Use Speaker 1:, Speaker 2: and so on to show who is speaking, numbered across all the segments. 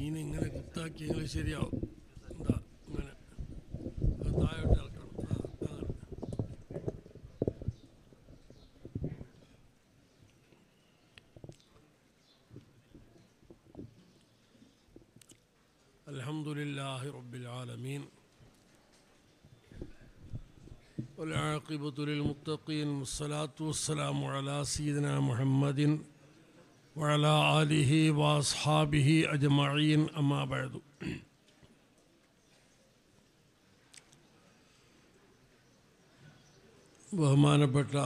Speaker 1: മീൻ ഇങ്ങനെ കുത്താക്കിയെങ്കിൽ ശരിയാവും എന്താ ഇങ്ങനെ അത് താഴോട്ട് ഇറക്കണം ആ, അങ്ങനെ الحمد لله رب العالمين والعاقبة للمتقين والصلاة والسلام على سيدنا محمد وعلى آله وأصحابه أجمعين أما بعد ബഹുമാനപ്പെട്ട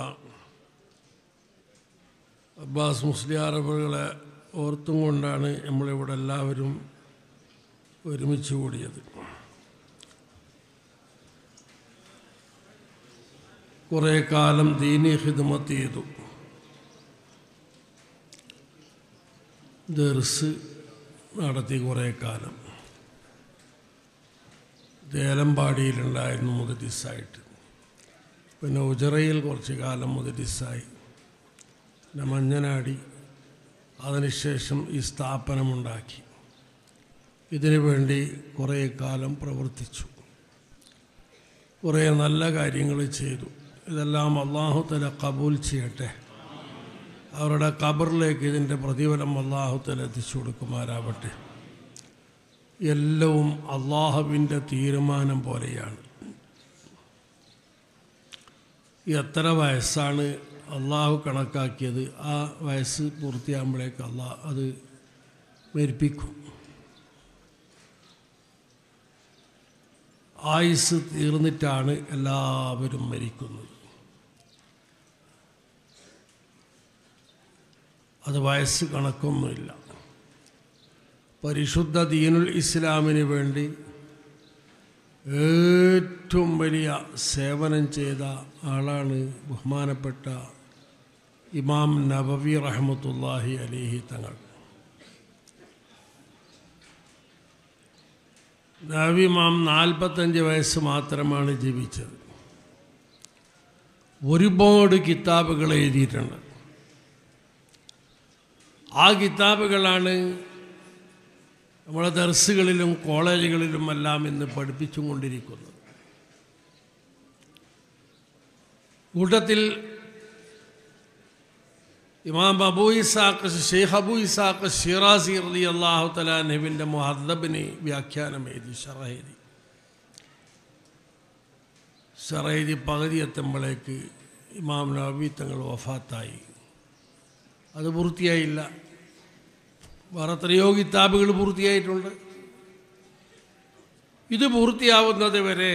Speaker 1: അബ്ബാസ് മുസ്ലിയാർ അവറുകളെ ഓർത്തും കൊണ്ടാണ് നമ്മളിവിടെ എല്ലാവരും ഒരുമിച്ച് കൂടിയത് കുറേ കാലം ദീനി ഹിദ്മത്ത് ചെയ്തു ദർസ് നടത്തി കുറേ കാലം ദേലമ്പാടിയിലുണ്ടായിരുന്നു മുതലിസായിട്ട് പിന്നെ ഉജറയിൽ കുറച്ച് കാലം മുതലിസായി പിന്നെ മഞ്ഞനാടി അതിനുശേഷം ഈ സ്ഥാപനമുണ്ടാക്കി ഇതിനു വേണ്ടി കുറേ കാലം പ്രവർത്തിച്ചു കുറേ നല്ല കാര്യങ്ങൾ ചെയ്തു ഇതെല്ലാം അള്ളാഹു തല കബൂൽ ചെയ്യട്ടെ അവരുടെ ഖബറിലേക്ക് ഇതിൻ്റെ പ്രതിഫലം അള്ളാഹു തല എത്തിച്ചു കൊടുക്കുമാരാവട്ടെ എല്ലവും അള്ളാഹുവിൻ്റെ തീരുമാനം പോലെയാണ് എത്ര വയസ്സാണ് അള്ളാഹു കണക്കാക്കിയത് ആ വയസ്സ് പൂർത്തിയാകുമ്പോഴേക്ക് അള്ളാഹ് അത് മരിപ്പിക്കും ആയുസ് തീർന്നിട്ടാണ് എല്ലാവരും മരിക്കുന്നത് അത് വയസ്സ് കണക്കൊന്നുമില്ല പരിശുദ്ധ ദീനുൽ ഇസ്ലാമിന് വേണ്ടി ഏറ്റവും വലിയ സേവനം ചെയ്ത ആളാണ് ബഹുമാനപ്പെട്ട ഇമാം നബവി റഹ്മത്തുല്ലാഹി അലിഹി തങ്ങൾ നബി ഇമാം നാൽപ്പത്തഞ്ച് വയസ്സ് മാത്രമാണ് ജീവിച്ചത് ഒരുപാട് കിതാബുകൾ എഴുതിയിട്ടുണ്ട് ആ കിതാബുകളാണ് നമ്മളെ ദർസുകളിലും കോളേജുകളിലും എല്ലാം ഇന്ന് പഠിപ്പിച്ചും കൊണ്ടിരിക്കുന്നത് കൂട്ടത്തിൽ ഇമാം അബൂ ഇസാഖ് ഷെയ്ഖ് അബൂ ഇസാഖ് ഷിറാസി റലി അള്ളാഹു തലാനബിൻ്റെ മുഹദ്ദബിന് വ്യാഖ്യാനം എഴുതി ഷറഹെഴുതി ഷറഹെഴുതി പകുതി എത്തുമ്പോഴേക്ക് ഇമാം നബി തങ്ങൾ വഫാത്തായി അത് പൂർത്തിയായില്ല വേറെ എത്രയോ കിതാബുകൾ പൂർത്തിയായിട്ടുണ്ട് ഇത് പൂർത്തിയാവുന്നത് വരെ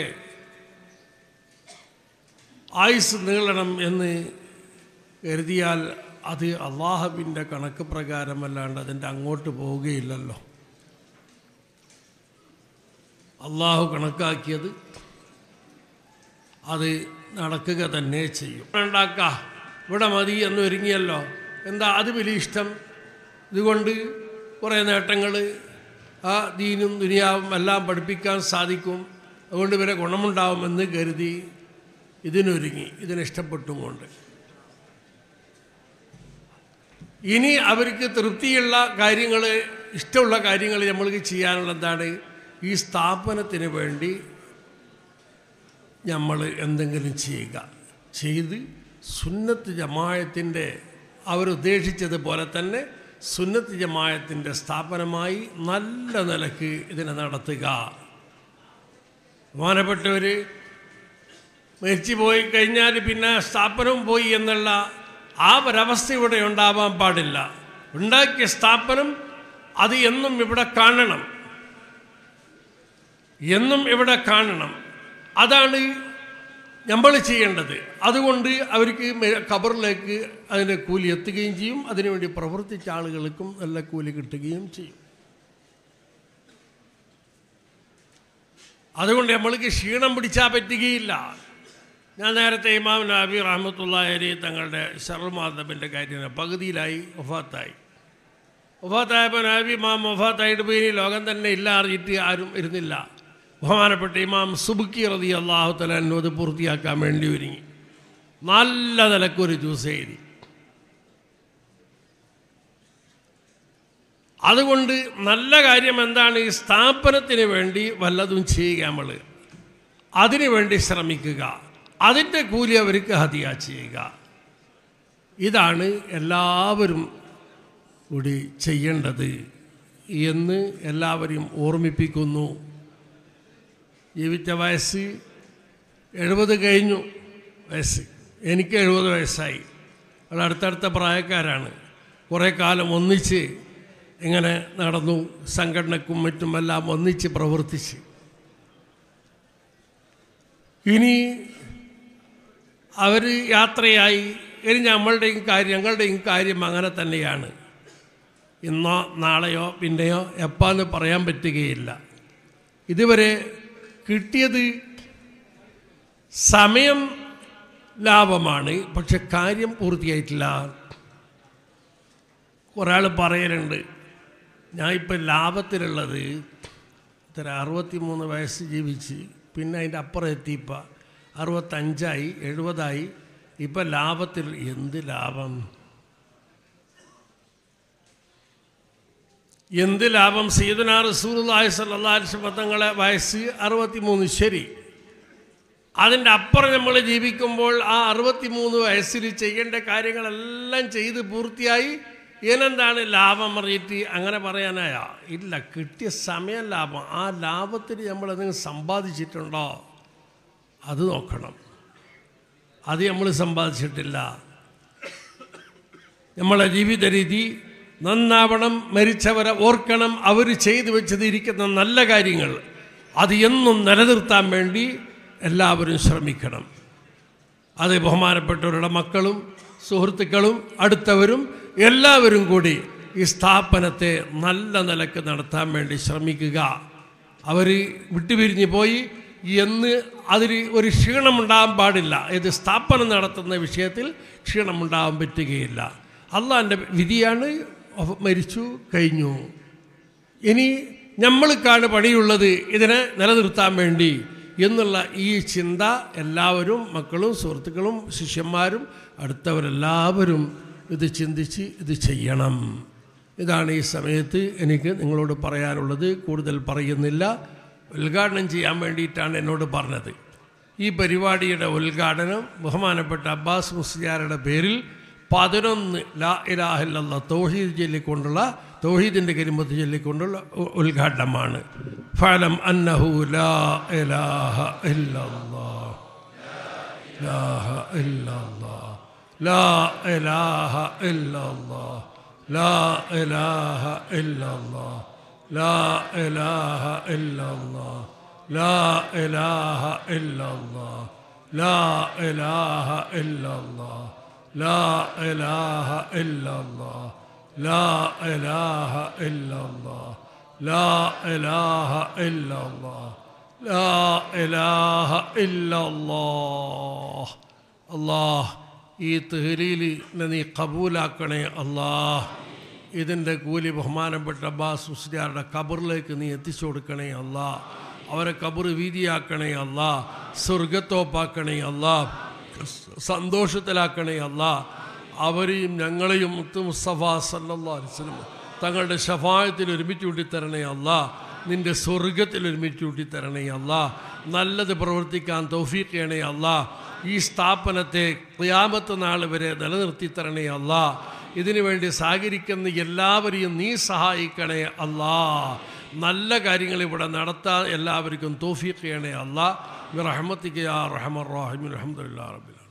Speaker 1: ആയുസ് നീളണം എന്ന് കരുതിയാൽ അത് അള്ളാഹബിൻ്റെ കണക്ക് പ്രകാരമല്ലാണ്ട് അതിൻ്റെ അങ്ങോട്ട് പോവുകയില്ലല്ലോ അള്ളാഹു കണക്കാക്കിയത് അത് നടക്കുക തന്നെ ചെയ്യും ഉണ്ടാക്ക ഇവിടെ മതി എന്ന് ഒരുങ്ങിയല്ലോ എന്താ അത് വലിയ ഇഷ്ടം ഇതുകൊണ്ട് കുറേ നേട്ടങ്ങൾ ആ ദീനും ദുനിയാവും എല്ലാം പഠിപ്പിക്കാൻ സാധിക്കും അതുകൊണ്ട് ഇവരെ ഗുണമുണ്ടാവുമെന്ന് കരുതി ഇതിനൊരുങ്ങി ഇതിനിഷ്ടപ്പെട്ടും കൊണ്ട് ഇനി അവർക്ക് തൃപ്തിയുള്ള കാര്യങ്ങൾ ഇഷ്ടമുള്ള കാര്യങ്ങൾ നമ്മൾക്ക് ചെയ്യാനുള്ള എന്താണ് ഈ സ്ഥാപനത്തിന് വേണ്ടി നമ്മൾ എന്തെങ്കിലും ചെയ്യുക ചെയ്ത് സുന്നത്ത് ജമായത്തിൻ്റെ അവരുദ്ദേശിച്ചതുപോലെ തന്നെ സുന്നത്ത് ജമായത്തിൻ്റെ സ്ഥാപനമായി നല്ല നിലക്ക് ഇതിനെ നടത്തുക ബഹുമാനപ്പെട്ടവർ മരിച്ചു പോയി കഴിഞ്ഞാൽ പിന്നെ സ്ഥാപനം പോയി എന്നുള്ള ആ ഒരവസ്ഥ ഇവിടെ ഉണ്ടാവാൻ പാടില്ല ഉണ്ടാക്കിയ സ്ഥാപനം അത് എന്നും ഇവിടെ കാണണം എന്നും ഇവിടെ കാണണം അതാണ് നമ്മൾ ചെയ്യേണ്ടത് അതുകൊണ്ട് അവർക്ക് ഖബറിലേക്ക് അതിൻ്റെ കൂലി എത്തുകയും ചെയ്യും അതിനുവേണ്ടി പ്രവർത്തിച്ച ആളുകൾക്കും നല്ല കൂലി കിട്ടുകയും ചെയ്യും അതുകൊണ്ട് നമ്മൾക്ക് ക്ഷീണം പിടിച്ചാൽ പറ്റുകയില്ല ഞാൻ നേരത്തെ ഇമാം നബി റഹമത്തുള്ള അലി തങ്ങളുടെ ഷർമാദബിൻ്റെ കാര്യം പകുതിയിലായി ഒഫാത്തായി ഒഫാത്തായപ്പോൾ നബി ഇമാം ഒഫാത്തായിട്ട് പോയി ഇനി ലോകം തന്നെ ഇല്ല അറിഞ്ഞിട്ട് ആരും ഇരുന്നില്ല ബഹുമാനപ്പെട്ട ഇമാം സുബുക്കി റതി അള്ളാഹു തലാനു അത് പൂർത്തിയാക്കാൻ വേണ്ടി ഒരുങ്ങി നല്ല നിലക്കൊരു ജ്യൂസ് എഴുതി അതുകൊണ്ട് നല്ല കാര്യം എന്താണ് ഈ സ്ഥാപനത്തിന് വേണ്ടി വല്ലതും ചെയ്യുക നമ്മൾ അതിനു വേണ്ടി ശ്രമിക്കുക അതിൻ്റെ കൂലി അവർക്ക് ഹതിയ ചെയ്യുക ഇതാണ് എല്ലാവരും കൂടി ചെയ്യേണ്ടത് എന്ന് എല്ലാവരെയും ഓർമ്മിപ്പിക്കുന്നു ജീവിച്ച വയസ്സ് എഴുപത് കഴിഞ്ഞു വയസ്സ് എനിക്ക് എഴുപത് വയസ്സായി അത് അടുത്തടുത്ത പ്രായക്കാരാണ് കുറേ കാലം ഒന്നിച്ച് ഇങ്ങനെ നടന്നു സംഘടനക്കും മറ്റുമെല്ലാം ഒന്നിച്ച് പ്രവർത്തിച്ച് ഇനി അവർ യാത്രയായി ഇനി നമ്മളുടെയും കാര്യം ഞങ്ങളുടെയും കാര്യം അങ്ങനെ തന്നെയാണ് ഇന്നോ നാളെയോ പിന്നെയോ എപ്പാന്ന് പറയാൻ പറ്റുകയില്ല ഇതുവരെ കിട്ടിയത് സമയം ലാഭമാണ് പക്ഷെ കാര്യം പൂർത്തിയായിട്ടില്ല ഒരാൾ പറയലുണ്ട് ഞാൻ ഇപ്പം ലാഭത്തിലുള്ളത് ഇത്ര അറുപത്തി മൂന്ന് വയസ്സ് ജീവിച്ച് പിന്നെ അതിൻ്റെ അപ്പുറം എത്തിയപ്പോൾ അറുപത്തഞ്ചായി എഴുപതായി ഇപ്പം ലാഭത്തിൽ എന്ത് ലാഭം എന്ത് ലാഭം സീദന റസൂലുള്ളാഹി സ്വല്ലല്ലാഹി അലൈഹി വസല്ലം തങ്ങളെ വയസ്സ് അറുപത്തിമൂന്ന് ശരി അതിൻ്റെ അപ്പുറം നമ്മൾ ജീവിക്കുമ്പോൾ ആ അറുപത്തിമൂന്ന് വയസ്സിൽ ചെയ്യേണ്ട കാര്യങ്ങളെല്ലാം ചെയ്ത് പൂർത്തിയായി ഇതിനെന്താണ് ലാഭം പറഞ്ഞിട്ട് അങ്ങനെ പറയാനായ ഇല്ല കിട്ടിയ സമയം ലാഭം ആ ലാഭത്തിന് നമ്മൾ എന്തെങ്കിലും സമ്പാദിച്ചിട്ടുണ്ടോ അത് നോക്കണം അത് നമ്മൾ സമ്പാദിച്ചിട്ടില്ല നമ്മളെ ജീവിത രീതി നന്നാവണം മരിച്ചവരെ ഓർക്കണം അവർ ചെയ്തു വെച്ചത് ഇരിക്കുന്ന നല്ല കാര്യങ്ങൾ അത് എന്നും നിലനിർത്താൻ വേണ്ടി എല്ലാവരും ശ്രമിക്കണം അത് ബഹുമാനപ്പെട്ടവരുടെ മക്കളും സുഹൃത്തുക്കളും അടുത്തവരും എല്ലാവരും കൂടി ഈ സ്ഥാപനത്തെ നല്ല നിലക്ക് നടത്താൻ വേണ്ടി ശ്രമിക്കുക അവർ വിട്ടുപിരിഞ്ഞ് പോയി എന്ന് അതിൽ ഒരു ക്ഷീണമുണ്ടാകാൻ പാടില്ല ഇത് സ്ഥാപനം നടത്തുന്ന വിഷയത്തിൽ ക്ഷീണമുണ്ടാകാൻ പറ്റുകയില്ല അള്ളാൻ്റെ വിധിയാണ് അവ- മരിച്ചു കഴിഞ്ഞു ഇനി നമ്മൾക്കാണ് പണിയുള്ളത് ഇതിനെ നിലനിർത്താൻ വേണ്ടി എന്നുള്ള ഈ ചിന്ത എല്ലാവരും മക്കളും സുഹൃത്തുക്കളും ശിഷ്യന്മാരും അടുത്തവരെല്ലാവരും ഇത് ചിന്തിച്ച് ഇത് ചെയ്യണം ഇതാണ് ഈ സമയത്ത് എനിക്ക് നിങ്ങളോട് പറയാനുള്ളത് കൂടുതൽ പറയുന്നില്ല ഉദ്ഘാടനം ചെയ്യാൻ വേണ്ടിയിട്ടാണ് എന്നോട് പറഞ്ഞത് ഈ പരിപാടിയുടെ ഉദ്ഘാടനം ബഹുമാനപ്പെട്ട അബ്ബാസ് മുസ്ലിയാരുടെ പേരിൽ പതിനൊന്ന് ലാ ഇലാഹില്ല തൗഹീദ് ചൊല്ലിക്കൊണ്ടുള്ള തൗഹീദിൻ്റെ കരിമ്പത്ത് ചൊല്ലിക്കൊണ്ടുള്ള ഉ- ഉദ്ഘാടനമാണ് ഫലം അന്നഹു ലാ ഇലാഹ ഇല്ലല്ലാഹ് ഇലാഹ ഇല്ലല്ലാഹ് ലാ ഇലാഹ ഇല്ലല്ലാഹ് ലാ ഇലാഹ ഇല്ലല്ലാഹ് ലാ ഇലാഹ ഇല്ലല്ലാഹ് ലാ ഇലാഹ ഇല്ലല്ലാഹ് ലാ ഇലാഹ ഇല്ലല്ലാഹ് ലാ ഇലാഹ ഇല്ലല്ലാഹ് ലാ ഇലാഹ ഇല്ലല്ലാഹ് ലാ ഇലാഹ ഇല്ലല്ലാഹ് ലാ ഇലാഹ ഇല്ലല്ലാഹ് അല്ലാഹ് ഈ തെഹ്ലീലിനെ നീ കബൂലാക്കണേ അല്ലാഹ് ഇതിൻ്റെ കൂലി ബഹുമാനപ്പെട്ട അബ്ബാസ് മുസ്ലിയാരുടെ കബറിലേക്ക് നീ എത്തിച്ചു കൊടുക്കണേ അല്ലാ അവരെ കബറ് വീതിയാക്കണേ അല്ലാ സ്വർഗത്തോപ്പാക്കണേ അല്ലാ സന്തോഷത്തിലാക്കണേ അല്ലാ അവരെയും ഞങ്ങളെയും മുത്ത് മുസ്തഫ സല്ലല്ലാഹു അലൈഹി വസല്ലം തങ്ങളുടെ ഷഫായത്തിൽ ഒരുമിച്ച് കൂട്ടിത്തരണേ അല്ലാ നിന്റെ സ്വർഗത്തിൽ ഒരുമിച്ച് കൂട്ടിത്തരണേ അല്ലാ നല്ലത് പ്രവർത്തിക്കാൻ തൗഫീഖ് ചെയ്യണേ അല്ലാ ഈ സ്ഥാപനത്തെ ക്യാമത്ത് നാൾ വരെ നിലനിർത്തി തരണേ അല്ലാ ഇതിനു വേണ്ടി സഹകരിക്കുന്ന എല്ലാവരെയും നീ സഹായിക്കണേ അല്ലാ നല്ല കാര്യങ്ങൾ ഇവിടെ നടത്താൻ എല്ലാവർക്കും തോഫീഖ് ചെയ്യണേ അല്ലാ റഹ്മത്തിക്ക് യാ റഹ്മർ റഹീം അൽഹംദുലില്ലാ റബ്ബിൽ